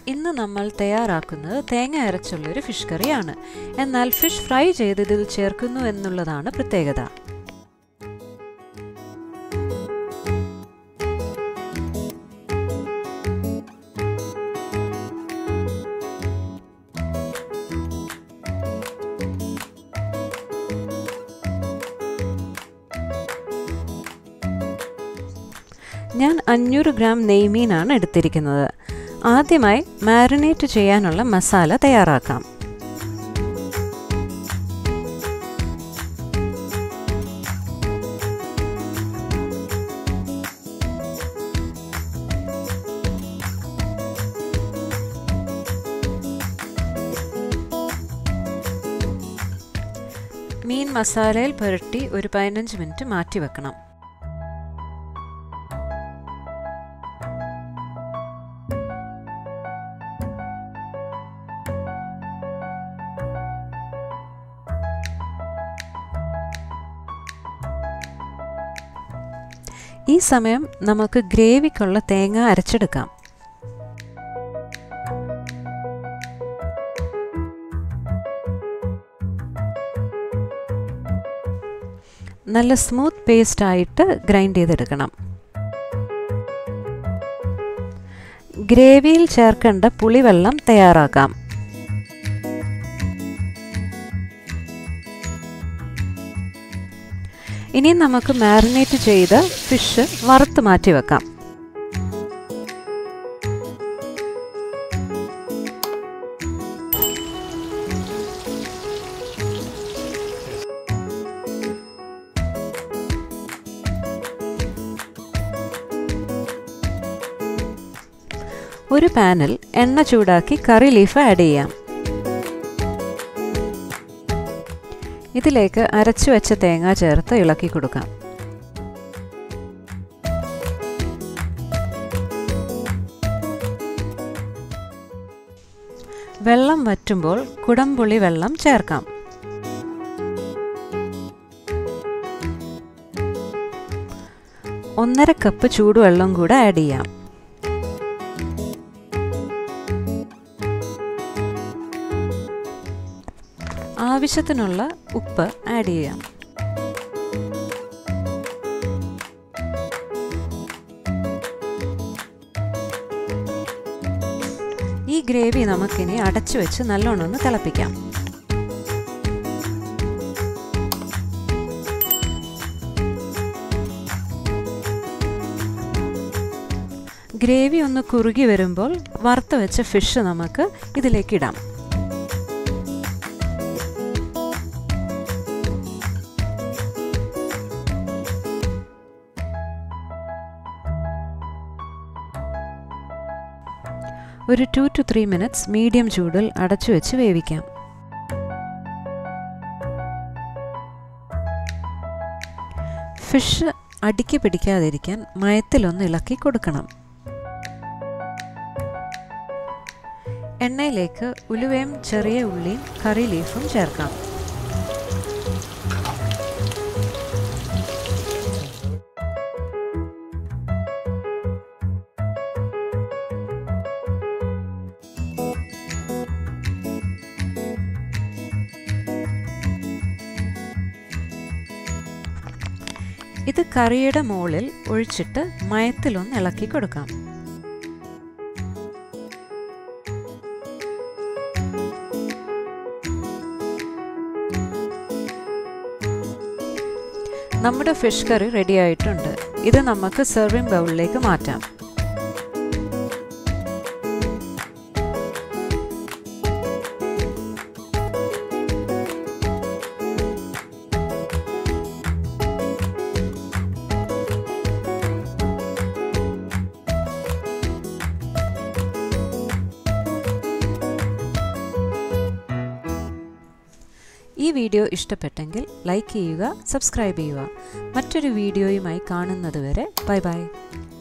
ഇന്ന് നമ്മൾ തയ്യാറാക്കുന്നത് തേങ്ങ അരച്ചുള്ളൊരു ഫിഷ് കറിയാണ് എന്നാൽ ഫിഷ് ഫ്രൈ ചെയ്ത് ഇതിൽ ചേർക്കുന്നു എന്നുള്ളതാണ് പ്രത്യേകത ഞാൻ അഞ്ഞൂറ് ഗ്രാം നെയ്മീനാണ് എടുത്തിരിക്കുന്നത് ആദ്യമായി മാരിനേറ്റ് ചെയ്യാനുള്ള മസാല തയ്യാറാക്കാം മീൻ മസാലയിൽ പുരട്ടി ഒരു പതിനഞ്ച് മിനിറ്റ് മാറ്റി വെക്കണം ഈ സമയം നമുക്ക് ഗ്രേവിക്കുള്ള തേങ്ങ അരച്ചെടുക്കാം നല്ല സ്മൂത്ത് പേസ്റ്റ് ആയിട്ട് ഗ്രൈൻഡ് ചെയ്തെടുക്കണം ഗ്രേവിയിൽ ചേർക്കേണ്ട പുളിവെള്ളം തയ്യാറാക്കാം ഇനി നമുക്ക് മാരിനേറ്റ് ചെയ്ത ഫിഷ് വറുത്ത് മാറ്റി വെക്കാം ഒരു പാനിൽ എണ്ണ ചൂടാക്കി കറി ലീഫ് ആഡ് ചെയ്യാം ഇതിലേക്ക് അരച്ചു വെച്ച തേങ്ങ ചേർത്ത് ഇളക്കി കൊടുക്കാം വെള്ളം വറ്റുമ്പോൾ കുടംപുളി വെള്ളം ചേർക്കാം ഒന്നര കപ്പ് ചൂടുവെള്ളം കൂടെ ആഡ് ചെയ്യാം ആവശ്യത്തിനുള്ള ഉപ്പ് ആഡ് ചെയ്യാം ഈ ഗ്രേവി നമുക്കിനി അടച്ചു വെച്ച് നല്ലോണം ഒന്ന് തിളപ്പിക്കാം ഗ്രേവി ഒന്ന് കുറുകി വരുമ്പോൾ വറുത്ത് വെച്ച ഫിഷ് നമുക്ക് ഇതിലേക്ക് ഇടാം ഒരു two two three minutes medium ചൂടിൽ അടച്ചു വെച്ച് വേവിക്കാം ഫിഷ് അടിക്ക് പിടിക്കാതിരിക്കാൻ മയത്തിലൊന്ന് ഇളക്കി കൊടുക്കണം എണ്ണയിലേക്ക് ഉലുവയും ചെറിയ ഉള്ളിയും കറി ലീഫും ചേർക്കാം ഇത് കറിയുടെ മുകളിൽ ഒഴിച്ചിട്ട് മയത്തിലൊന്ന് ഇളക്കി കൊടുക്കാം നമ്മുടെ ഫിഷ് കറി റെഡി ആയിട്ടുണ്ട് ഇത് നമുക്ക് സെർവിംഗ് ബൗളിലേക്ക് മാറ്റാം ഈ വീഡിയോ ഇഷ്ടപ്പെട്ടെങ്കിൽ ലൈക്ക് ചെയ്യുക സബ്സ്ക്രൈബ് ചെയ്യുക മറ്റൊരു വീഡിയോയുമായി കാണുന്നതുവരെ ബൈ ബൈ